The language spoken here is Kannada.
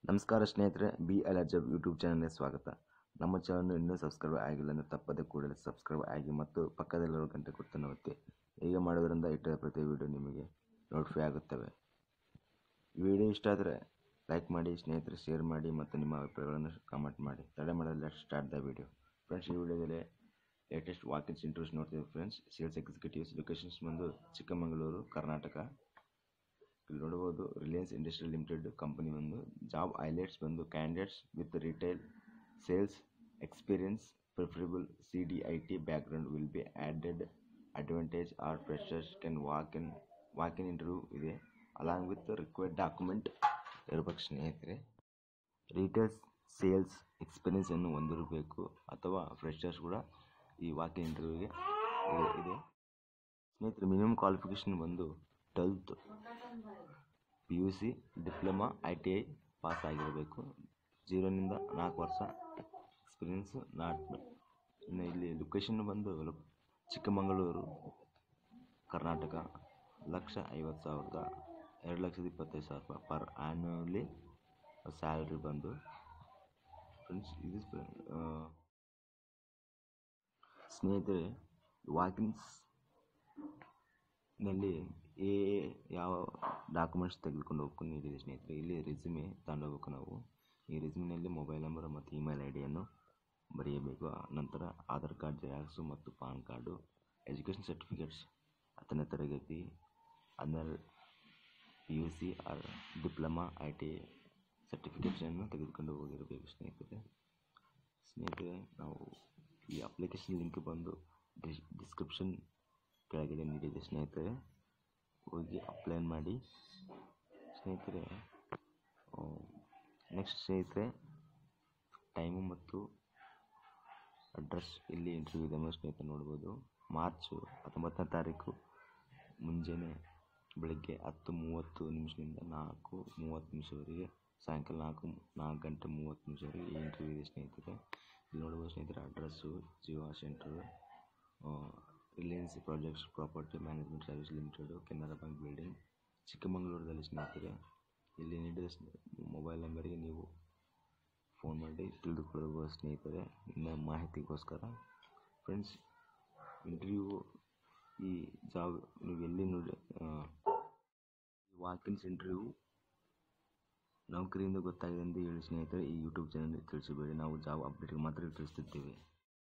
ನಮಸ್ಕಾರ ಸ್ನೇಹಿತರೆ ಬಿ ಅಲ್ ಅಜಬ್ ಯೂಟ್ಯೂಬ್ ಚಾನಲ್ಗೆ ಸ್ವಾಗತ ನಮ್ಮ ಚಾನಲ್ ಇನ್ನೂ ಸಬ್ಸ್ಕ್ರೈಬ್ ಆಗಿಲ್ಲ ಅಂದರೆ ತಪ್ಪದೆ ಕೂಡಲೇ ಸಬ್ಸ್ಕ್ರೈಬ್ ಆಗಿ ಮತ್ತು ಪಕ್ಕದಲ್ಲಿರೋ ಗಂಟೆ ಗುರುತನ್ನು ಒತ್ತಿ ಹೀಗೆ ಮಾಡೋದ್ರಿಂದ ಇಟ್ಟ ಪ್ರತಿ ವಿಡಿಯೋ ನಿಮಗೆ ನೋಟಿಫೈ ಆಗುತ್ತವೆ ಈ ವಿಡಿಯೋ ಇಷ್ಟ ಆದರೆ ಲೈಕ್ ಮಾಡಿ ಸ್ನೇಹಿತರು ಶೇರ್ ಮಾಡಿ ಮತ್ತು ನಿಮ್ಮ ಅಭಿಪ್ರಾಯಗಳನ್ನು ಕಾಮೆಂಟ್ ಮಾಡಿ ತಡೆ ಮಾಡಲು let start the video friends ಈ ವಿಡಿಯೋದಲ್ಲಿ ಲೇಟೆಸ್ಟ್ ವಾಕಿನ್ಸ್ ಇಂಟರ್ವ್ಯೂಸ್ ನೋಡ್ತೀವಿ ಫ್ರೆಂಡ್ಸ್ ಸೇಲ್ಸ್ ಎಕ್ಸಿಕ್ಯೂಟಿವ್ಸ್ ಲೊಕೇಶನ್ಸ್ ಬಂದು ಚಿಕ್ಕಮಗಳೂರು ಕರ್ನಾಟಕ ಇಲ್ಲಿ ನೋಡಬಹುದು ರಿಲಯನ್ಸ್ ಇಂಡಸ್ಟ್ರಿಯಲ್ ಲಿಮಿಟೆಡ್ ಕಂಪನಿ ಬಂದು ಜಾಬ್ ಹೈಲೈಟ್ಸ್ ಬಂದು candidates with retail sales experience preferable C D I T background will be added advantage are freshers can walk in walk in interview ಇದೆ ಅಲಾಂಗ್ ವಿತ್ ರಿಕ್ವೈರ್ಡ್ ಡಾಕ್ಯುಮೆಂಟ್ ಇರಬೇಕು ಸ್ನೇಹಿತರೆ ರಿಟೇಲ್ ಸೇಲ್ಸ್ ಎಕ್ಸ್ಪೀರಿಯನ್ಸನ್ನು ಹೊಂದಿರಬೇಕು ಅಥವಾ ಫ್ರೆಶರ್ಸ್ ಕೂಡ ಈ ವಾಕ್ ಇನ್ ಇಂಟರ್ವ್ಯೂಗೆ ಇದೆ ಸ್ನೇಹಿತರೆ ಮಿನಿಮಮ್ ಕ್ವಾಲಿಫಿಕೇಷನ್ ಬಂದು twelfth P U C diploma I T I pass ಆಗಿರಬೇಕು ಜೀರೋನಿಂದ ನಾಲ್ಕು ವರ್ಷ ಎಕ್ಸ್ಪೀರಿಯನ್ಸ್ ನಾಟ್ ಇನ್ನು ಇಲ್ಲಿ ಲೊಕೇಶನ್ ಬಂದು ಲೊ- ಚಿಕ್ಕಮಗಳೂರು ಕರ್ನಾಟಕ ಲಕ್ಷ ಐವತ್ತು ಸಾವಿರದ ಎರಡು ಲಕ್ಷದ ಇಪ್ಪತ್ತೈದು ಸಾವಿರ ರೂಪಾಯಿ ಪರ್ ಆ್ಯನ್ಯುವಲಿ ಸ್ಯಾಲ್ರಿ ಬಂದು ಫ್ರೆಂಡ್ಸ್ ಇದು ಸ್ನೇಹಿತರೆ ವಾಕಿನ್ಸ್ ನಲ್ಲಿ ಏ ಯಾವ ಡಾಕ್ಯುಮೆಂಟ್ಸ್ ತೆಗೆದುಕೊಂಡು ಹೋಗ್ಬೇಕು ನೀಡಿದೆ ಸ್ನೇಹಿತರೆ ಇಲ್ಲಿ ರೆಸ್ಯೂಮೆ ತಗೊಂಡೋಗ್ಬೇಕು ನಾವು ಈ ರೆಸ್ಯೂಮಿನಲ್ಲಿ ಮೊಬೈಲ್ ನಂಬರ್ ಮತ್ತು ಇಮೇಲ್ ಐ ಡಿಯನ್ನು ಬರೆಯಬೇಕು ನಂತರ ಆಧಾರ್ ಕಾರ್ಡ್ ಜೆರಾಕ್ಸು ಮತ್ತು ಪಾನ್ ಕಾರ್ಡು ಎಜುಕೇಷನ್ ಸರ್ಟಿಫಿಕೇಟ್ಸ್ ಹತ್ತನೇ ತರಗತಿ ಹನ್ನೆರಡು P U C or diploma I T ಸರ್ಟಿಫಿಕೇಟ್ಸನ್ನು ತೆಗೆದುಕೊಂಡು ಹೋಗಿರಬೇಕು ಸ್ನೇಹಿತರೆ ಸ್ನೇಹಿತರೆ ನಾವು ಈ ಅಪ್ಲಿಕೇಶನ್ ಲಿಂಕ್ ಬಂದು ಡಿಸ್ ಡಿಸ್ಕ್ರಿಪ್ಷನ್ ಕೆಳಗಡೆ ನೀಡಿದೆ ಸ್ನೇಹಿತರೆ ಹೋಗಿ ಅಪ್ಲೈ ಮಾಡಿ ಸ್ನೇಹಿತರೆ ನೆಕ್ಸ್ಟ್ ಸ್ನೇಹಿತರೆ ಟೈಮು ಮತ್ತು ಅಡ್ರೆಸ್ ಇಲ್ಲಿ ಇಂಟರ್ವ್ಯೂ ಇದೆ ಸ್ನೇಹಿತರೆ ನೋಡ್ಬೋದು ಮಾರ್ಚ್ ಹತ್ತೊಂಬತ್ತನೇ ತಾರೀಕು ಮುಂಜಾನೆ ಬೆಳಗ್ಗೆ ಹತ್ತು ಮೂವತ್ತು ನಿಮಿಷದಿಂದ ನಾಲ್ಕು ಮೂವತ್ತು ನಿಮಿಷವರೆಗೆ ಸಾಯಂಕಾಲ ನಾಲ್ಕು ನಾಲ್ಕು ಗಂಟೆ ಮೂವತ್ತು ನಿಮಿಷವರೆಗೆ ಈ ಇಂಟರ್ವ್ಯೂ ಇದೆ ಸ್ನೇಹಿತರೆ ಇಲ್ಲಿ ನೋಡ್ಬೋದು ಸ್ನೇಹಿತರೆ address Jio centre Reliance projects property management service limited Canara bank building ಚಿಕ್ಕಮಗಳೂರಲ್ಲಿ ಸ್ನೇಹಿತರೆ ಇಲ್ಲಿ ನೀಡಿದ ಮೊಬೈಲ್ ನಂಬರಿಗೆ ನೀವು ಫೋನ್ ಮಾಡಿ ತಿಳಿದುಕೊಳ್ಳಬಹುದು ಸ್ನೇಹಿತರೆ ಇನ್ನು ಮಾಹಿತಿಗೋಸ್ಕರ ಫ್ರೆಂಡ್ಸ್ ಇಂಟರ್ವ್ಯೂ ಈ ಜಾಬ್ ನೀವು ಎಲ್ಲಿ ನೋಡಿ ವಾಕಿನ್ಸ್ ಇಂಟರ್ವ್ಯೂ ನೌಕರಿಯಿಂದ ಗೊತ್ತಾಗಿದೆ ಎಂದು ಹೇಳಿ ಸ್ನೇಹಿತರೆ ಈ ಯೂಟ್ಯೂಬ್ ಚಾನಲ್ ತಿಳಿಸಬೇಡಿ ನಾವು ಜಾಬ್ ಅಪ್ಡೇಟ್ಗೆ ಮಾತ್ರ ತಿಳಿಸುತ್ತಿದ್ದೇವೆ